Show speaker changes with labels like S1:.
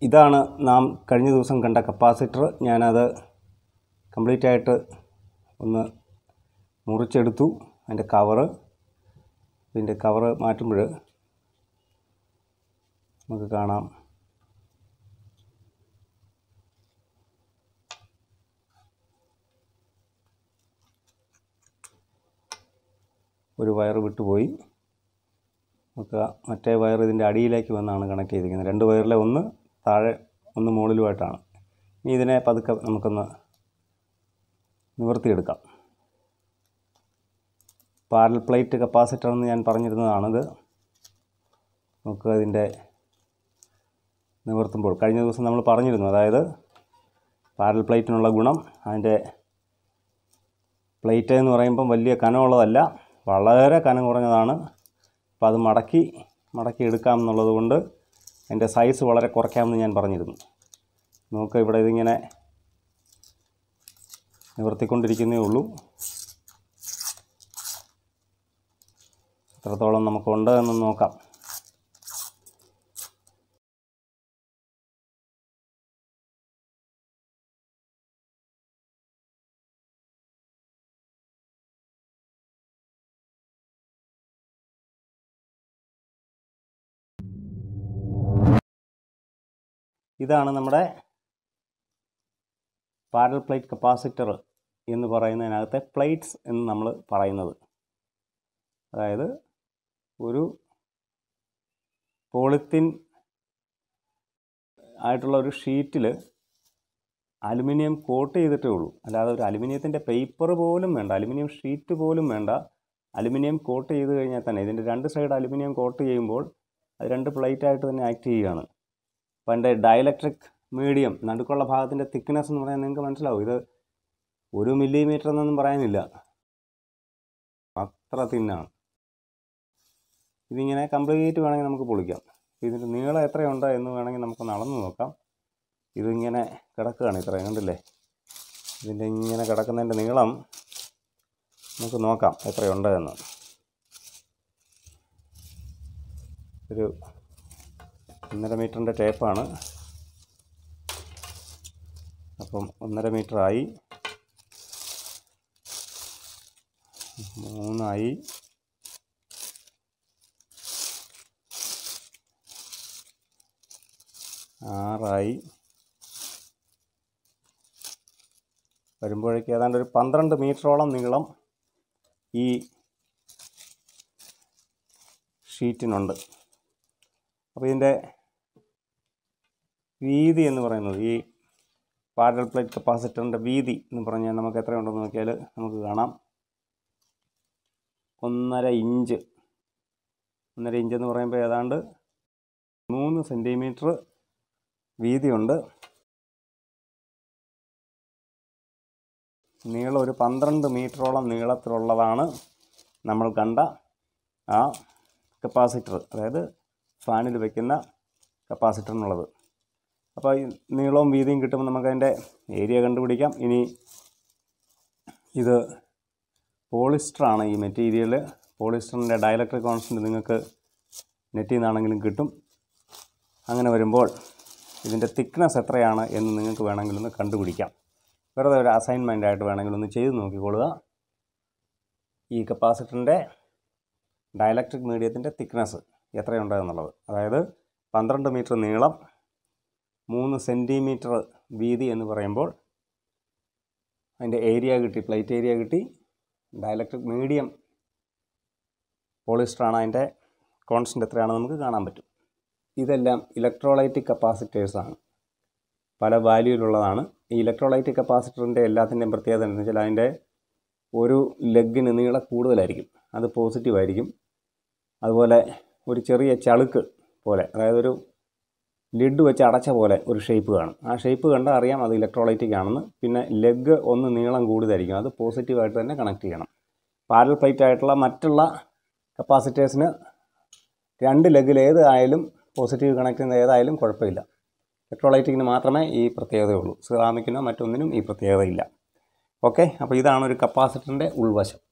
S1: ഇതാണ് നാം കഴിഞ്ഞ ദിവസം കണ്ട കപ്പാസിറ്റർ ഞാനത് കംപ്ലീറ്റ് ആയിട്ട് ഒന്ന് മുറിച്ചെടുത്തു അതിൻ്റെ കവറ് ഇതിൻ്റെ കവറ് മാറ്റുമ്പോൾ നമുക്ക് കാണാം ഒരു വയർ വിട്ടുപോയി നമുക്ക് മറ്റേ വയർ ഇതിൻ്റെ അടിയിലേക്ക് വന്നാണ് കണക്ട് ചെയ്തിരിക്കുന്നത് രണ്ട് വയറിലെ ഒന്ന് താഴെ ഒന്ന് മുകളിലുമായിട്ടാണ് ഇനി ഇതിനെ പതുക്കെ നമുക്കൊന്ന് നിവർത്തിയെടുക്കാം പാരൽ പ്ലേറ്റ് കപ്പാസിറ്റർ എന്ന് ഞാൻ പറഞ്ഞിരുന്നതാണിത് നമുക്ക് അതിൻ്റെ നിവർത്തുമ്പോൾ കഴിഞ്ഞ ദിവസം നമ്മൾ പറഞ്ഞിരുന്നു അതായത് പാരൽ പ്ലേറ്റിനുള്ള ഗുണം അതിൻ്റെ പ്ലേറ്റ് എന്ന് പറയുമ്പം വലിയ കനമുള്ളതല്ല വളരെ കനം കുറഞ്ഞതാണ് അപ്പോൾ അത് മടക്കി മടക്കി എടുക്കാം എന്നുള്ളത് കൊണ്ട് അതിൻ്റെ സൈസ് വളരെ കുറയ്ക്കാമെന്ന് ഞാൻ പറഞ്ഞിരുന്നു നമുക്ക് ഇവിടെ ഇതിങ്ങനെ നിവർത്തിക്കൊണ്ടിരിക്കുന്നേ ഉള്ളൂ എത്രത്തോളം നമുക്കുണ്ട് എന്ന് നോക്കാം ഇതാണ് നമ്മുടെ പാരൽ പ്ലേറ്റ് കപ്പാസിറ്റർ എന്ന് പറയുന്നതിനകത്തെ പ്ലേറ്റ്സ് എന്ന് നമ്മൾ പറയുന്നത് അതായത് ഒരു പോളിത്തീൻ ആയിട്ടുള്ള ഒരു ഷീറ്റിൽ അലുമിനിയം കോട്ട് ചെയ്തിട്ടേ ഉള്ളൂ അല്ലാതെ ഒരു അലുമിനിയത്തിൻ്റെ പേപ്പർ പോലും വേണ്ട അലുമിനിയം ഷീറ്റ് പോലും വേണ്ട അലുമിനിയം കോട്ട് ചെയ്ത് കഴിഞ്ഞാൽ തന്നെ ഇതിൻ്റെ രണ്ട് സൈഡ് അലുമിനിയം കോട്ട് ചെയ്യുമ്പോൾ അത് രണ്ട് പ്ലേറ്റ് ആയിട്ട് തന്നെ ആക്ട് ചെയ്യുകയാണ് അപ്പോൾ എൻ്റെ ഡയലക്ട്രിക് മീഡിയം നടുക്കുള്ള ഭാഗത്തിൻ്റെ തിക്നെസ് എന്ന് പറയാൻ നിങ്ങൾക്ക് മനസ്സിലാവും ഇത് ഒരു മില്ലിമീറ്റർ എന്നൊന്നും പറയാനില്ല അത്ര തിന്നാണ് ഇതിങ്ങനെ കംപ്ലീറ്റ് വേണമെങ്കിൽ നമുക്ക് പൊളിക്കാം ഇതിൻ്റെ നീളം എത്രയുണ്ട് എന്ന് വേണമെങ്കിൽ നമുക്കൊന്ന് അളന്ന് നോക്കാം ഇതിങ്ങനെ കിടക്കുകയാണ് ഇത്രയും കണ്ടില്ലേ ഇതിൻ്റെ ഇങ്ങനെ കിടക്കുന്നതിൻ്റെ നീളം നമുക്ക് നോക്കാം എത്രയുണ്ട് എന്ന് ഒരു ഒന്നര മീറ്ററിൻ്റെ ടേപ്പാണ് അപ്പം ഒന്നര മീറ്ററായി മൂന്നായി ആറായി വരുമ്പോഴേക്ക് ഏതാണ്ട് ഒരു പന്ത്രണ്ട് മീറ്ററോളം നീളം ഈ ഷീറ്റിനുണ്ട് അപ്പോൾ ഇതിൻ്റെ വീതി എന്ന് പറയുന്നത് ഈ പാരൽ പ്ലേറ്റ് കപ്പാസിറ്ററിൻ്റെ വീതി എന്ന് പറഞ്ഞാൽ നമുക്ക് എത്രയുണ്ടെന്ന് നോക്കിയാൽ നമുക്ക് കാണാം ഒന്നര ഇഞ്ച് ഒന്നര ഇഞ്ച് എന്ന് പറയുമ്പോൾ ഏതാണ്ട് മൂന്ന് സെൻറ്റിമീറ്റർ വീതിയുണ്ട് നീളം ഒരു പന്ത്രണ്ട് മീറ്ററോളം നീളത്തിലുള്ളതാണ് നമ്മൾ കണ്ട ആ കപ്പാസിറ്റർ അതായത് ഫാനിൽ വയ്ക്കുന്ന കപ്പാസിറ്ററിനുള്ളത് അപ്പോൾ ഈ നീളവും വീതിയും കിട്ടുമ്പോൾ നമുക്കതിൻ്റെ ഏരിയ കണ്ടുപിടിക്കാം ഇനി ഇത് പോളിസ്റ്ററാണ് ഈ മെറ്റീരിയൽ പോളിസ്റ്ററിൻ്റെ ഡയലക്ട്രിക് കോൺസ്റ്റൻറ്റ് നിങ്ങൾക്ക് നെറ്റിൽ നിന്നാണെങ്കിലും കിട്ടും അങ്ങനെ വരുമ്പോൾ ഇതിൻ്റെ തിക്നെസ് എത്രയാണ് എന്ന് നിങ്ങൾക്ക് വേണമെങ്കിലൊന്ന് കണ്ടുപിടിക്കാം വെറുതെ ഒരു അസൈൻമെൻ്റ് ആയിട്ട് വേണമെങ്കിലൊന്ന് ചെയ്ത് നോക്കിക്കൊള്ളുക ഈ കപ്പാസിറ്ററിൻ്റെ ഡയലക്ട്രിക് മീഡിയത്തിൻ്റെ തിക്നെസ് എത്രയുണ്ട് എന്നുള്ളത് അതായത് പന്ത്രണ്ട് മീറ്റർ നീളം മൂന്ന് സെൻറ്റിമീറ്റർ വീതി എന്ന് പറയുമ്പോൾ അതിൻ്റെ ഏരിയ കിട്ടി പ്ലേറ്റ് ഏരിയ കിട്ടി ഡയലക്ട്രിക് മീഡിയം പോളിസ്റ്ററാണ് അതിൻ്റെ കോൺസ്റ്റൻ്റ് എത്രയാണെന്ന് നമുക്ക് കാണാൻ പറ്റും ഇതെല്ലാം ഇലക്ട്രോലൈറ്റിക് കപ്പാസിറ്റേഴ്സാണ് പല വാല്യൂയിലുള്ളതാണ് ഈ ഇലക്ട്രോലൈറ്റിക് കപ്പാസിറ്ററിൻ്റെ എല്ലാത്തിൻ്റെയും പ്രത്യേകത എന്ന് വെച്ചാൽ അതിൻ്റെ ഒരു ലെഗിന് നീളം കൂടുതലായിരിക്കും അത് പോസിറ്റീവ് ആയിരിക്കും അതുപോലെ ഒരു ചെറിയ ചളുക്ക് പോലെ അതായത് ഒരു ലിഡ് വെച്ച് അടച്ച പോലെ ഒരു ഷേപ്പ് കാണും ആ ഷേപ്പ് കണ്ടാൽ അറിയാം അത് ഇലക്ട്രോലൈറ്റിക് ആണെന്ന് പിന്നെ ലെഗ് ഒന്ന് നീളം കൂടുതലായിരിക്കും അത് പോസിറ്റീവായിട്ട് തന്നെ കണക്ട് ചെയ്യണം പാരൽ പ്ലേറ്റ് ആയിട്ടുള്ള മറ്റുള്ള കപ്പാസിറ്റേഴ്സിന് രണ്ട് ലെഗിൽ ഏതായാലും പോസിറ്റീവ് കണക്ട് ചെയ്യുന്ന ഏതായാലും കുഴപ്പമില്ല ഇലക്ട്രോലൈറ്റിക്കിന് മാത്രമേ ഈ പ്രത്യേകതയുള്ളൂ സിറാമിക്കിനോ മറ്റൊന്നിനും ഈ പ്രത്യേകതയില്ല ഓക്കെ അപ്പോൾ ഇതാണ് ഒരു കപ്പാസിറ്ററിൻ്റെ ഉൾവശം